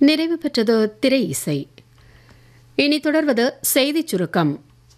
நிறைவு பெற்றது திரை இசை இனி தொடர்வது செய்திச் சுருக்கம்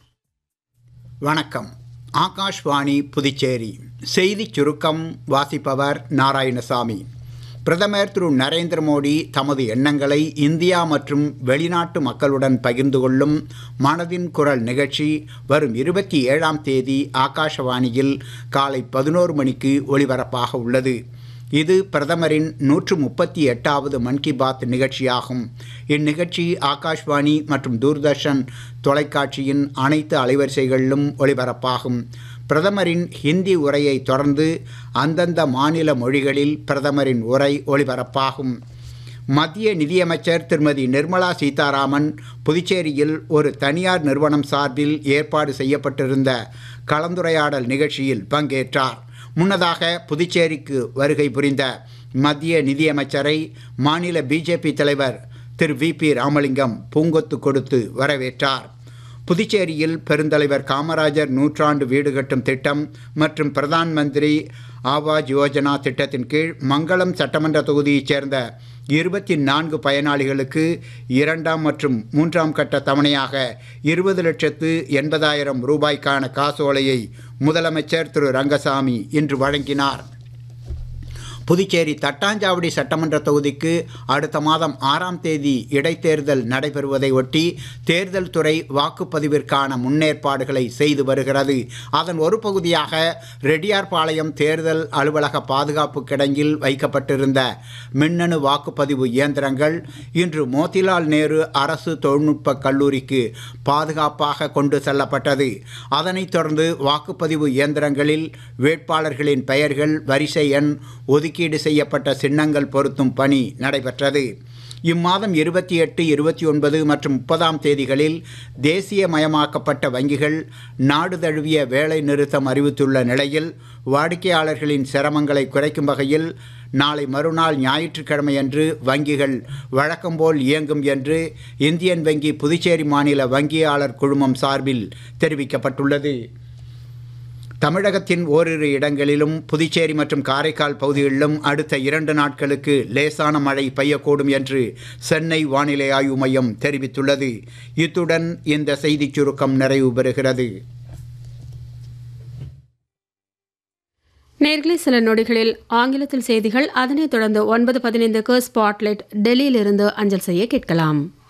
வணக்கம் ஆகாஷ்வாணி புதுச்சேரி செய்திச் சுருக்கம் வாசிப்பவர் நாராயணசாமி பிரதமர் திரு நரேந்திர மோடி தமது எண்ணங்களை இந்தியா மற்றும் வெளிநாட்டு மக்களுடன் பகிர்ந்து கொள்ளும் மனதின் குரல் நிகழ்ச்சி வரும் இருபத்தி ஏழாம் தேதி ஆகாஷவாணியில் காலை பதினோரு மணிக்கு ஒளிபரப்பாக உள்ளது இது பிரதமரின் நூற்று முப்பத்தி எட்டாவது மன் கி பாத் நிகழ்ச்சியாகும் இந்நிகழ்ச்சி ஆகாஷ்வாணி மற்றும் தூர்தர்ஷன் தொலைக்காட்சியின் அனைத்து அலைவரிசைகளிலும் ஒளிபரப்பாகும் பிரதமரின் ஹிந்தி உரையை தொடர்ந்து அந்தந்த மாநில மொழிகளில் பிரதமரின் உரை ஒளிபரப்பாகும் மத்திய நிதியமைச்சர் திருமதி நிர்மலா சீதாராமன் புதுச்சேரியில் ஒரு தனியார் நிறுவனம் சார்பில் ஏற்பாடு செய்யப்பட்டிருந்த கலந்துரையாடல் நிகழ்ச்சியில் பங்கேற்றார் முன்னதாக புதுச்சேரிக்கு வருகை புரிந்த மத்திய நிதியமைச்சரை மாநில பிஜேபி தலைவர் திரு வி பி ராமலிங்கம் பூங்கொத்து கொடுத்து வரவேற்றார் புதுச்சேரியில் பெருந்தலைவர் காமராஜர் நூற்றாண்டு வீடு கட்டும் திட்டம் மற்றும் பிரதான் மந்திரி ஆவாஸ் யோஜனா திட்டத்தின் கீழ் மங்களம் சட்டமன்ற தொகுதியைச் சேர்ந்த இருபத்தி நான்கு பயனாளிகளுக்கு இரண்டாம் மற்றும் மூன்றாம் கட்ட தவணையாக இருபது லட்சத்து எண்பதாயிரம் ரூபாய்க்கான காசோலையை முதலமைச்சர் திரு ரங்கசாமி இன்று வழங்கினார் புதுச்சேரி தட்டாஞ்சாவடி சட்டமன்ற தொகுதிக்கு அடுத்த மாதம் ஆறாம் தேதி இடைத்தேர்தல் நடைபெறுவதை ஒட்டி தேர்தல் துறை வாக்குப்பதிவிற்கான முன்னேற்பாடுகளை செய்து வருகிறது அதன் ஒரு பகுதியாக ரெட்டியார்பாளையம் தேர்தல் அலுவலக பாதுகாப்பு கிடங்கில் வைக்கப்பட்டிருந்த மின்னணு வாக்குப்பதிவு இயந்திரங்கள் இன்று மோதிலால் நேரு அரசு தொழில்நுட்ப கல்லூரிக்கு பாதுகாப்பாக கொண்டு செல்லப்பட்டது அதனைத் தொடர்ந்து வாக்குப்பதிவு இயந்திரங்களில் வேட்பாளர்களின் பெயர்கள் வரிசை எண் ஒதுக்கி ஒதுக்கீடு செய்யப்பட்ட சின்னங்கள் பொருத்தும் பணி நடைபெற்றது இம்மாதம் இருபத்தி எட்டு இருபத்தி ஒன்பது மற்றும் முப்பதாம் தேதிகளில் தேசியமயமாக்கப்பட்ட வங்கிகள் நாடு தழுவிய வேலை நிறுத்தம் அறிவித்துள்ள நிலையில் வாடிக்கையாளர்களின் சிரமங்களை குறைக்கும் வகையில் நாளை மறுநாள் ஞாயிற்றுக்கிழமையன்று வங்கிகள் வழக்கம்போல் இயங்கும் என்று இந்தியன் வங்கி புதுச்சேரி மாநில வங்கியாளர் குழுமம் சார்பில் தெரிவிக்கப்பட்டுள்ளது தமிழகத்தின் ஓரிரு இடங்களிலும் புதுச்சேரி மற்றும் காரைக்கால் பகுதிகளிலும் அடுத்த இரண்டு நாட்களுக்கு லேசான மழை பெய்யக்கூடும் என்று சென்னை வானிலை ஆய்வு மையம் தெரிவித்துள்ளது இத்துடன் இந்த செய்திச் சுருக்கம் நிறைவு பெறுகிறது நேர்களை சில நொடிகளில் ஆங்கிலத்தில் செய்திகள் அதனைத் தொடர்ந்து ஒன்பது பதினைந்துக்கு ஸ்பாட்லைட் டெல்லியிலிருந்து அஞ்சல் செய்ய கேட்கலாம்